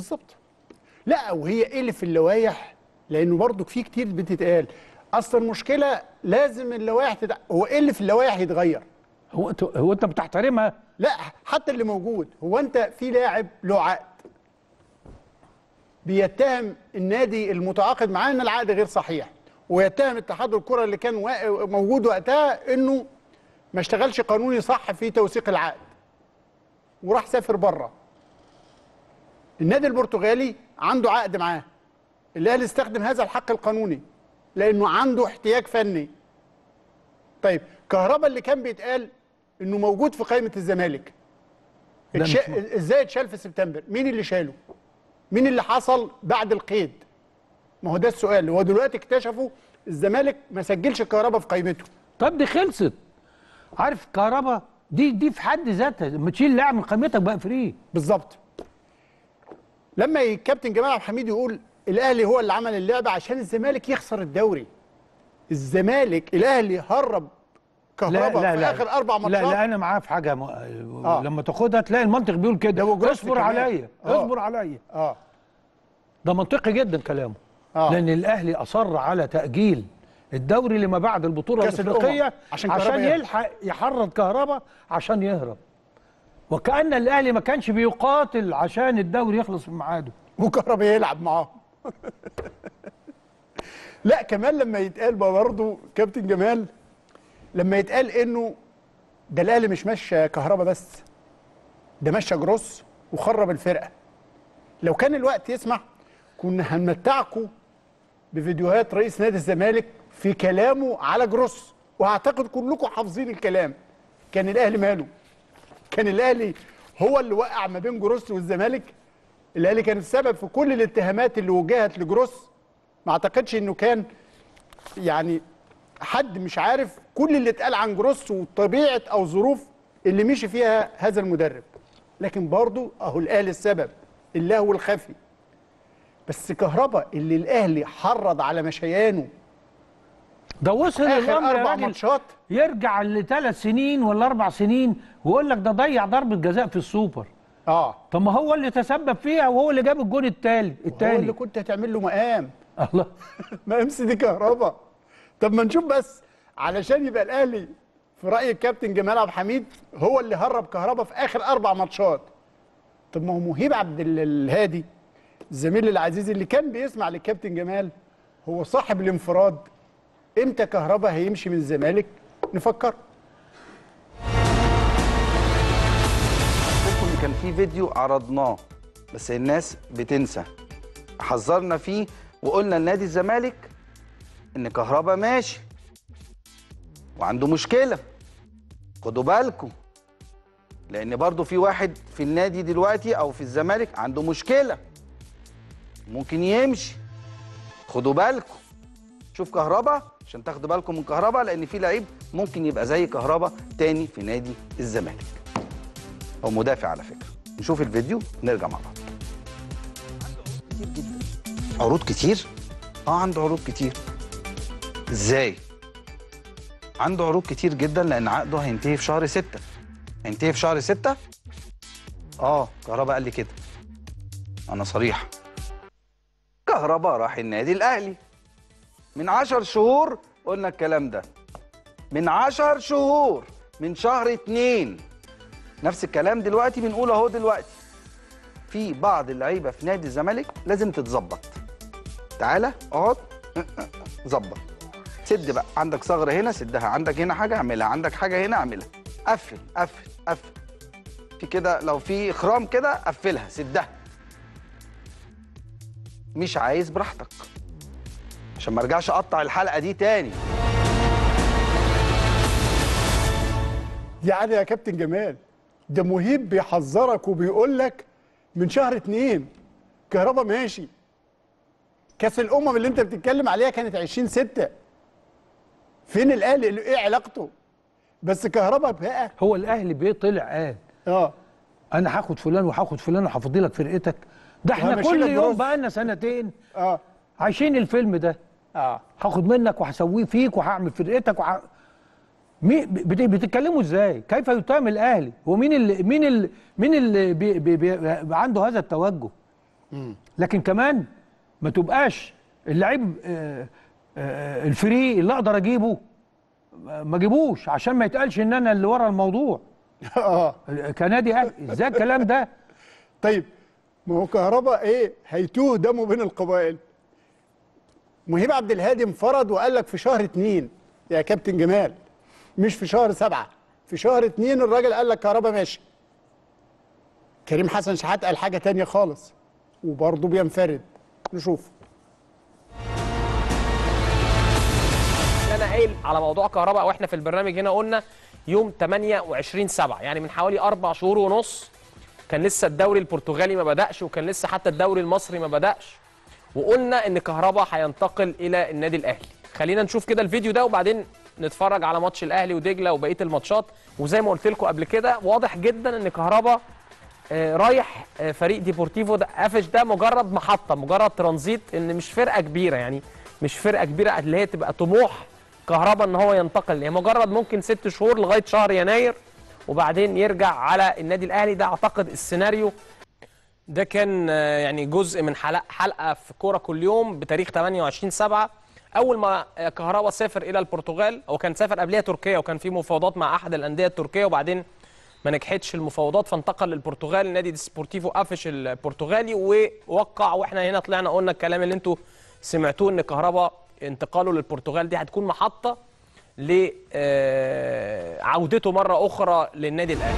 بالظبط لا وهي ايه اللي في اللوائح لانه برضو في كتير بتتقال اصل المشكله لازم اللوائح تدع... هو ايه اللي في اللوائح يتغير هو انت هو انت بتحترمها لا حتى اللي موجود هو انت في لاعب له عقد بيتهم النادي المتعاقد معاه ان العقد غير صحيح ويتهم اتحاد الكره اللي كان وا- موجود وقتها انه ما اشتغلش قانوني صح في توثيق العقد وراح سافر بره النادي البرتغالي عنده عقد معاه الاهلي استخدم هذا الحق القانوني لانه عنده احتياج فني طيب كهربا اللي كان بيتقال انه موجود في قائمه الزمالك لا، اتش... مش م- ازاي اتشال في سبتمبر مين اللي شاله مين اللي حصل بعد القيد ما هو ده السؤال هو دلوقتي اكتشفوا الزمالك ما سجلش كهربا في قائمته طب دي خلصت عارف كهربا دي دي في حد ذاتها لما تشيل لاعب من قيمتك بقى فري بالظبط لما الكابتن جمال عبد الحميد يقول الاهلي هو اللي عمل اللعبه عشان الزمالك يخسر الدوري الزمالك الاهلي هرب كهربا في اخر اربع ماتشات لا لا انا معاه في حاجه م... آه. لما تاخدها تلاقي المنطق بيقول ده كده وجوست اصبر كمان. عليا آه. اصبر عليا اه ده منطقي جدا كلامه آه. لان الاهلي اصر على تاجيل الدوري لما بعد البطوله كأس الأمم. الافريقيه عشان عشان, كهربا عشان يهرب. يلحق يحرض كهربا عشان يهرب وكأن الاهلي ما كانش بيقاتل عشان الدوري يخلص في ميعاده وكهربا يلعب معاهم لا كمان لما يتقال بقى برضه كابتن جمال لما يتقال انه ده الاهلي مش ماشي كهربا بس ده ماشي جروس وخرب الفرقه لو كان الوقت يسمح كنا هنمتعكم بفيديوهات رئيس نادي الزمالك في كلامه على جروس واعتقد كلكم حافظين الكلام كان الاهلي ماله كان الاهلي هو اللي وقع ما بين جروس والزمالك الاهلي كان السبب في كل الاتهامات اللي وجهت لجروس ما اعتقدش انه كان يعني حد مش عارف كل اللي اتقال عن جروس وطبيعه او ظروف اللي مشي فيها هذا المدرب لكن برضه اهو الاهلي السبب اللهو الخفي بس كهربا اللي الاهلي حرض على مشيانه ده وصل اخر الامر يا اربع راجل ماتشات يرجع لثلاث سنين ولا اربع سنين ويقول لك ده ضيع ضربه جزاء في السوبر اه طب ما هو اللي تسبب فيها وهو اللي جاب الجون التالي هو اللي التاني كنت هتعمل له مقام الله مقام سيدي كهربا طب ما نشوف بس علشان يبقى الاهلي في راي الكابتن جمال عبد الحميد هو اللي هرب كهربا في اخر اربع ماتشات طب ما هو مهيب عبد ال- الهادي الزميل العزيز اللي كان بيسمع للكابتن جمال هو صاحب الانفراد امتى كهربا هيمشي من الزمالك نفكر لكم إن كان في فيديو عرضناه بس الناس بتنسى حذرنا فيه وقلنا لنادي الزمالك ان كهربا ماشي وعنده مشكله خدوا بالكم لان برضو في واحد في النادي دلوقتي او في الزمالك عنده مشكله ممكن يمشي خدوا بالكم شوف كهربا عشان تاخدوا بالكم من كهربا لان في لعيب ممكن يبقى زي كهربا تاني في نادي الزمالك هو مدافع على فكره نشوف الفيديو نرجع مع بعض كتير جدا عروض كتير اه عنده عروض كتير ازاي عنده عروض كتير جدا لان عقده هينتهي في شهر ستة هينتهي في شهر ستة اه كهربا قال لي كده انا صريح كهربا راح النادي الاهلي من عشر شهور قلنا الكلام ده من عشر شهور من شهر اتنين نفس الكلام دلوقتي بنقول اهو دلوقتي في بعض اللعيبه في نادي الزمالك لازم تتظبط تعالى اقعد ظبط سد بقى عندك ثغره هنا سدها عندك هنا حاجه اعملها عندك حاجه هنا اعملها قفل قفل قفل في كده لو في خرام كده قفلها سدها مش عايز براحتك عشان ما ارجعش اقطع الحلقه دي تاني يعني يا كابتن جمال ده مهيب بيحذرك وبيقول لك من شهر اتنين كهربا ماشي كاس الامم اللي انت بتتكلم عليها كانت 20 6 فين الاهلي اللي- ايه علاقته بس كهربا بقى هو الاهلي بيه طلع قال اه انا هاخد فلان وهاخد فلان وهفضي لك فرقتك ده احنا وهمشي كل لك يوم جروس. بقالنا سنتين اه عايشين الفيلم ده اه هاخد منك وهسويه فيك وهعمل فرقتك وح... مين بت- بتتكلموا ازاي؟ كيف يتهم الاهلي؟ ومين اللي مين اللي مين اللي بي بي بي عنده هذا التوجه؟ لكن كمان ما تبقاش اللعيب آه، آه، الفري اللي اقدر اجيبه آه، ما اجيبوش عشان ما يتقالش ان انا اللي ورا الموضوع اه كنادي اهلي ازاي الكلام ده طيب ما هو كهربا ايه هيتوه دمه بين القبائل مهيب عبد الهادي انفرد وقال لك في شهر اتنين يا كابتن جمال مش في شهر سبعة في شهر اتنين الراجل قال لك كهربا ماشي كريم حسن شحات قال حاجة تانية خالص وبرضه بينفرد نشوف اللي انا قايل على موضوع كهرباء واحنا في البرنامج هنا قلنا يوم 28 7 يعني من حوالي اربع شهور ونص كان لسه الدوري البرتغالي ما بدأش وكان لسه حتى الدوري المصري ما بدأش وقلنا ان كهرباء هينتقل الى النادي الاهلي خلينا نشوف كده الفيديو ده وبعدين نتفرج على ماتش الاهلي ودجله وبقيه الماتشات وزي ما قلت لكم قبل كده واضح جدا ان كهرباء آه، رايح آه، فريق ديبورتيفو ده قفش ده مجرد محطه مجرد ترانزيت ان مش فرقه كبيره يعني مش فرقه كبيره اللي هي تبقى طموح كهربا ان هو ينتقل هي مجرد ممكن ست شهور لغايه شهر يناير وبعدين يرجع على النادي الاهلي ده اعتقد السيناريو ده كان آه، يعني جزء من حلقه حلقه في كوره كل يوم بتاريخ 28 7 اول ما آه، كهربا سافر الى البرتغال هو كان سافر قبلها تركيا وكان في مفاوضات مع احد الانديه التركيه وبعدين ما نجحتش المفاوضات فانتقل للبرتغال نادي ديسبورتيفو قفش البرتغالي ووقع واحنا هنا طلعنا قلنا الكلام اللي انتوا سمعتوه ان كهربا انتقاله للبرتغال دي هتكون محطه لعودته مره اخرى للنادي الاهلي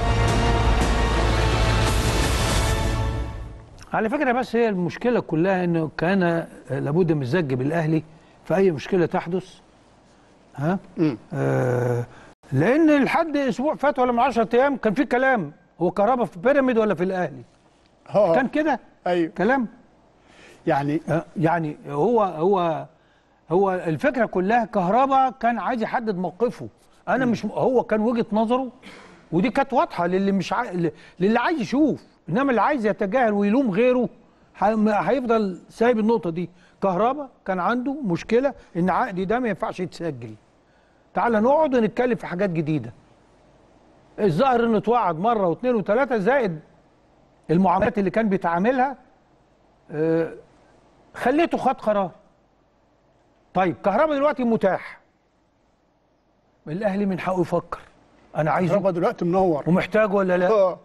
على فكره بس هي المشكله كلها انه كان لابد من الزج بالاهلي في اي مشكله تحدث ها آه لان لحد اسبوع فات ولا من 10 ايام كان في كلام هو كهربا في بيراميد ولا في الاهلي اه كان كده ايوه كلام يعني آه، يعني هو هو هو الفكره كلها كهربا كان عايز يحدد موقفه انا مش هو كان وجهه نظره ودي كانت واضحه للي مش عاي... للي عايز يشوف انما اللي عايز يتجاهل ويلوم غيره ه- هيفضل سايب النقطه دي كهربا كان عنده مشكله ان عقدي ده ما ينفعش يتسجل تعال نقعد ونتكلم في حاجات جديده الظاهر انه اتوعد مره واثنين وثلاثه زائد المعاملات اللي كان بيتعاملها آه، خليته خد قرار طيب كهربا دلوقتي متاح الاهلي من حقه يفكر انا عايزه كهربا دلوقتي منور ومحتاجه ولا لا اه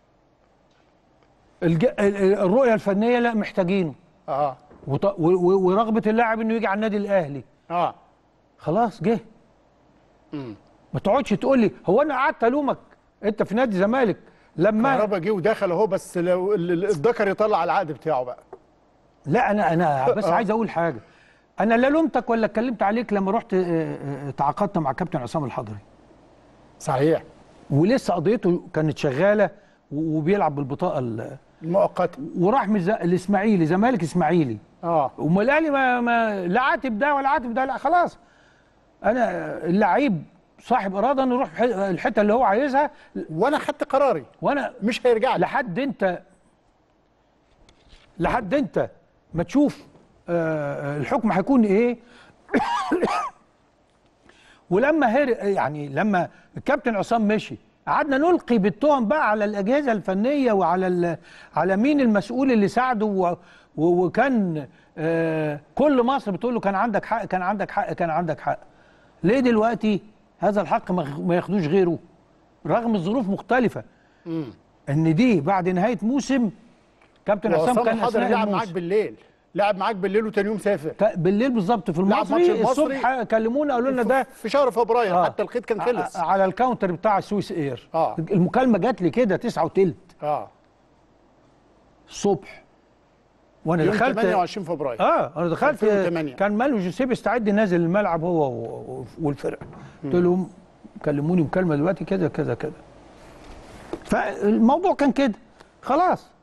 الج... ال- ال- الرؤيه الفنيه لا محتاجينه اه وط... و... و... ورغبه اللاعب انه يجي على النادي الاهلي اه خلاص جه ما تقعدش تقول لي هو انا قعدت الومك انت في نادي الزمالك لما كهربا جه ودخل اهو بس لو ال- ال- الذكر يطلع العقد بتاعه بقى لا انا انا بس عايز اقول حاجه انا لا لومتك ولا اتكلمت عليك لما رحت آه، آه، تعاقدت مع كابتن عصام الحضري صحيح ولسه قضيته كانت شغاله و- وبيلعب بالبطاقه ال- مؤقتا وراح من الز- الاسماعيلي زمالك اسماعيلي اه وما الاهلي ما, ما لا عاتب ده ولا عاتب ده لا خلاص انا اللعيب صاحب اراده انه يروح ح- الحته اللي هو عايزها وانا خدت قراري وانا مش هيرجع لي لحد انت لحد انت ما تشوف آه، الحكم هيكون ايه ولما هر يعني لما الكابتن عصام مشي قعدنا نلقي بالتهم بقى على الاجهزه الفنيه وعلى ال- على مين المسؤول اللي ساعده و- و- وكان آه، كل مصر بتقول له كان عندك حق كان عندك حق كان عندك حق ليه دلوقتي هذا الحق ما ما ياخدوش غيره رغم الظروف مختلفه ان دي بعد نهايه موسم كابتن عصام وعصام كان الحضري اثناء لعب معاك الموسم بالليل لعب معاك بالليل وتاني يوم سافر ك- بالليل بالظبط في لعب ماتش المصري المصري الصبح كلمونا قالوا لنا ده في شهر فبراير آه. حتى الخيط كان خلص ع- على الكاونتر بتاع السويس اير آه. المكالمه جات لي كده تسعة وتلت اه الصبح وانا يوم دخلت 28 فبراير اه انا دخلت 2008. كان مالو جوزيف استعد نازل الملعب هو و- و- والفرقه قلت لهم كلموني مكالمه دلوقتي كذا كذا كذا فالموضوع كان كده خلاص